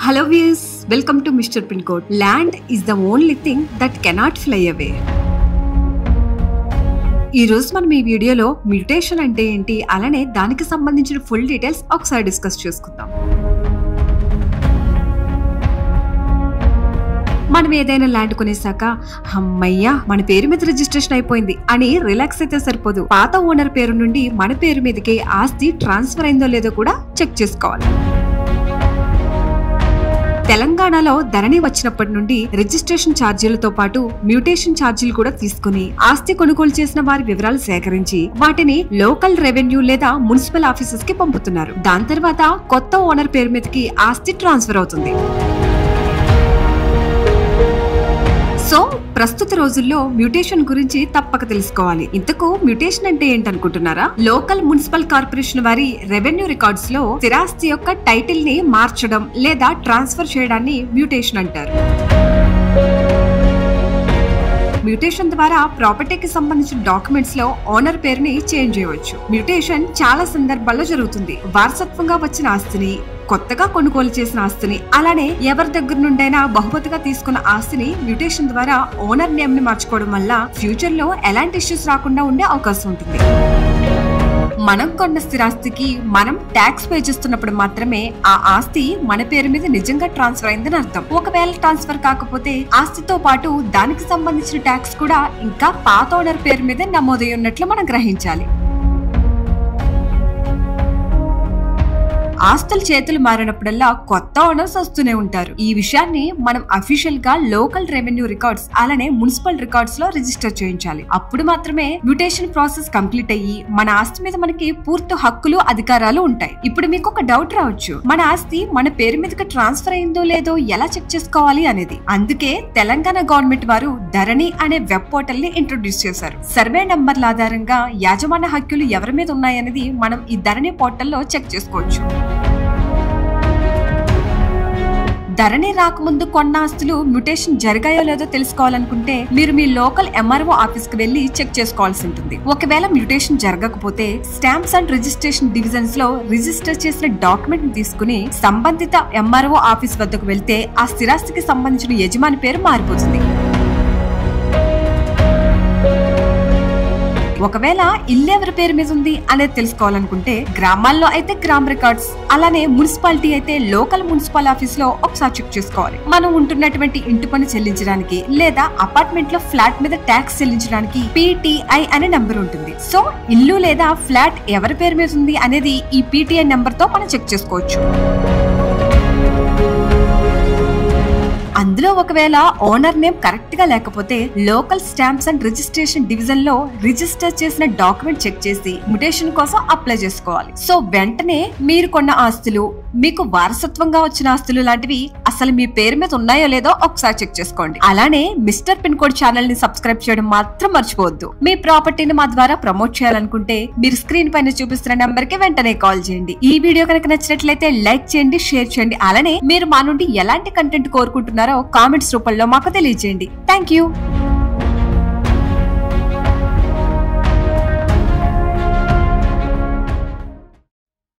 Hello viewers, welcome to Mr. Pin Code. Land is the only thing that cannot fly away. ఈ రోజు మనం ఈ వీడియోలో mutation అంటే ఏంటి అలానే దానికి సంబంధించిన ఫుల్ డీటెయిల్స్ ఒకసారి డిస్కస్ చేసుకుందాం మనం ఏదైనా ల్యాండ్ కొనేసాక అమ్మయ్యా మన పేరు మీద రిజిస్ట్రేషన్ అయిపోయింది అని రిలాక్స్ అయితే సరిపోదు పాత ఓనర్ పేరు నుండి మన పేరు మీదకి ఆస్తి ట్రాన్స్ఫర్ అయిందో లేదో కూడా చెక్ చేసుకోవాలి తెలంగాణలో ధరణి వచ్చినప్పటి నుండి రిజిస్ట్రేషన్ ఛార్జీలతో పాటు మ్యూటేషన్ ఛార్జీలు కూడా తీసుకుని ఆస్తి కొనుగోలు చేసిన వారి వివరాలు సేకరించి వాటిని లోకల్ రెవెన్యూ లేదా మున్సిపల్ ఆఫీసెస్ కి పంపుతున్నారు దాని తర్వాత కొత్త ఓనర్ పేరు మీదకి ఆస్తి ట్రాన్స్ఫర్ అవుతుంది సో ప్రస్తుత రోజుల్లో మ్యూటేషన్ గురించి తప్పక తెలుసుకోవాలి ఇంతకు మ్యూటేషన్ అంటే ఏంటనుకుంటున్నారా లోకల్ మున్సిపల్ కార్పొరేషన్ వారి రెవెన్యూ రికార్డ్స్ లో స్థిరాస్తి యొక్క టైటిల్ ని మార్చడం లేదా ట్రాన్స్ఫర్ చేయడాన్ని మ్యూటేషన్ అంటారు మ్యూటేషన్ ద్వారా ప్రాపర్టీకి సంబంధించిన డాక్యుమెంట్స్ లో ఓనర్ పేరుని చేంజ్ చేయవచ్చు మ్యూటేషన్ చాలా సందర్భాల్లో జరుగుతుంది వారసత్వంగా వచ్చిన ఆస్తిని కొత్తగా కొనుగోలు చేసిన ఆస్తిని అలానే ఎవరి దగ్గర నుండైనా బహుమతిగా తీసుకున్న ఆస్తిని మ్యూటేషన్ ద్వారా ఓనర్ నేమ్ ని మార్చుకోవడం వల్ల ఫ్యూచర్ లో ఎలాంటి ఇష్యూస్ రాకుండా ఉండే అవకాశం ఉంటుంది మనం కొన్న స్థిరాస్తికి మనం ట్యాక్స్ పే చేస్తున్నప్పుడు మాత్రమే ఆ ఆస్తి మన పేరు మీద నిజంగా ట్రాన్స్ఫర్ అయిందని అర్థం ఒకవేళ ట్రాన్స్ఫర్ కాకపోతే ఆస్తితో పాటు దానికి సంబంధించిన ట్యాక్స్ కూడా ఇంకా పాత ఓనర్ పేరు మీద నమోదై ఉన్నట్లు మనం గ్రహించాలి ఆస్తుల చేతులు మారినప్పుడల్లా కొత్త ఓనర్స్ వస్తూనే ఉంటారు ఈ విషయాన్ని మనం అఫీషియల్ గా లోకల్ రెవెన్యూ రికార్డ్స్ అలానే మున్సిపల్ రికార్డ్స్ లో రిజిస్టర్ చేయించాలి అప్పుడు మాత్రమే మ్యూటేషన్ ప్రాసెస్ కంప్లీట్ అయ్యి మన ఆస్తి మీద మనకి పూర్తి హక్కులు అధికారాలు ఉంటాయి ఇప్పుడు మీకు ఒక డౌట్ రావచ్చు మన ఆస్తి మన పేరు మీదకి ట్రాన్స్ఫర్ అయిందో లేదో ఎలా చెక్ చేసుకోవాలి అనేది అందుకే తెలంగాణ గవర్నమెంట్ వారు ధరణి అనే వెబ్ పోర్టల్ ని ఇంట్రొడ్యూస్ చేశారు సర్వే నంబర్ల ఆధారంగా యాజమాన్య హక్కులు ఎవరి మీద ఉన్నాయనేది మనం ఈ ధరణి పోర్టల్లో చెక్ చేసుకోవచ్చు ధరణి రాకముందు కొన్న ఆస్తులు మ్యూటేషన్ జరిగాయో లేదో తెలుసుకోవాలనుకుంటే మీరు మీ లోకల్ ఎంఆర్ఓ ఆఫీస్ కి వెళ్లి చెక్ చేసుకోవాల్సి ఉంటుంది ఒకవేళ మ్యూటేషన్ జరగకపోతే స్టాంప్స్ అండ్ రిజిస్ట్రేషన్ డివిజన్స్ లో రిజిస్టర్ చేసిన డాక్యుమెంట్ ని తీసుకుని సంబంధిత ఎంఆర్ఓ ఆఫీస్ వద్దకు వెళ్తే ఆ స్థిరాస్తికి సంబంధించిన యజమాని పేరు మారిపోతుంది ఒకవేళ ఇల్లు ఎవరి పేరు మీద ఉంది అనేది తెలుసుకోవాలనుకుంటే గ్రామాల్లో అయితే గ్రామ రికార్డ్స్ అలానే మున్సిపాలిటీ అయితే లోకల్ మున్సిపల్ ఆఫీస్ లో ఒకసారి చెక్ చేసుకోవాలి మనం ఉంటున్నటువంటి ఇంటి పన్ను చెల్లించడానికి లేదా అపార్ట్మెంట్ లో ఫ్లాట్ మీద ట్యాక్స్ చెల్లించడానికి పీటీఐ అనే నంబర్ ఉంటుంది సో ఇల్లు లేదా ఫ్లాట్ ఎవరి పేరు మీద ఉంది అనేది ఈ పీటీఐ నెంబర్ తో మనం చెక్ చేసుకోవచ్చు అందులో ఒకవేళ ఓనర్ నేమ్ కరెక్ట్ గా లేకపోతే local stamps and registration division లో రిజిస్టర్ చేసిన డాక్యుమెంట్ చెక్ చేసి మ్యుటేషన్ కోసం అప్లై చేసుకోవాలి సో వెంటనే మీరు కొన్న ఆస్తులు మీకు వారసత్వంగా వచ్చిన ఆస్తులు లాంటివి అసలు మీ పేరు మీద ఉన్నాయో లేదో ఒకసారి చెక్ చేసుకోండి అలానే మిస్టర్ పిన్ కోడ్ ఛానల్ ని సబ్స్క్రైబ్ చేయడం మాత్రం మర్చిపోవద్దు మీ ప్రాపర్టీని మా ద్వారా ప్రమోట్ చేయాలనుకుంటే మీరు స్క్రీన్ పైన చూపిస్తున్న నంబర్ కి వెంటనే కాల్ చేయండి ఈ వీడియో కనుక నచ్చినట్లయితే లైక్ చేయండి షేర్ చేయండి అలానే మీరు మా నుండి ఎలాంటి కంటెంట్ కోరుకుంటున్నారో కామెంట్స్ రూపంలో మాకు తెలియజేయండి థ్యాంక్ యూ